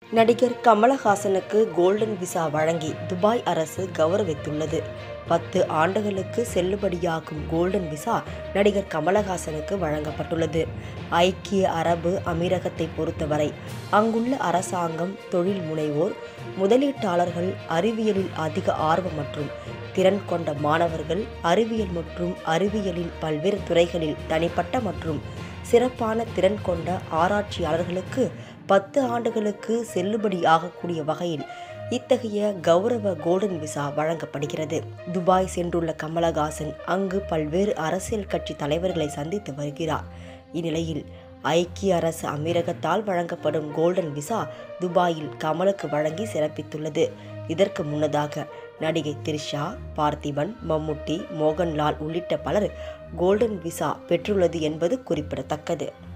நடிகர் கமலஹாசனுக்கு golden visa வழங்கி துபாய் அரசு கௌரவித்துள்ளது பத்து ஆண்டுகளுக்கு செல்லுபடியாகும் கோல்டன் விசா நடிகர் கமலஹாசனுக்கு வழங்கப்பட்டுள்ளது ஐக்கிய அரபு அமீரகத்தை பொறுத்தவரை அங்குள்ள அரசாங்கம் தொழில் முனைவோர் முதலீட்டாளர்கள் அறிவியலில் அதிக ஆர்வம் மற்றும் திறன் கொண்ட மாணவர்கள் அறிவியல் மற்றும் அறிவியலின் பல்வேறு துறைகளில் தனிப்பட்ட மற்றும் சிறப்பான திறன் கொண்ட ஆராய்ச்சியாளர்களுக்கு பத்து ஆண்டுகளுக்கு செல்லுபடியாகக்கூடிய வகையில் இத்தகைய கௌரவ கோல்டன் விசா வழங்கப்படுகிறது துபாய் சென்றுள்ள கமலஹாசன் அங்கு பல்வேறு அரசியல் கட்சி தலைவர்களை சந்தித்து வருகிறார் இந்நிலையில் ஐக்கிய அரசு அமீரகத்தால் வழங்கப்படும் கோல்டன் விசா துபாயில் கமலுக்கு வழங்கி சிறப்பித்துள்ளது இதற்கு முன்னதாக நடிகை திரிஷா பார்த்திபன் மம்முட்டி மோகன்லால் உள்ளிட்ட பலர் கோல்டன் விசா பெற்றுள்ளது என்பது குறிப்பிடத்தக்கது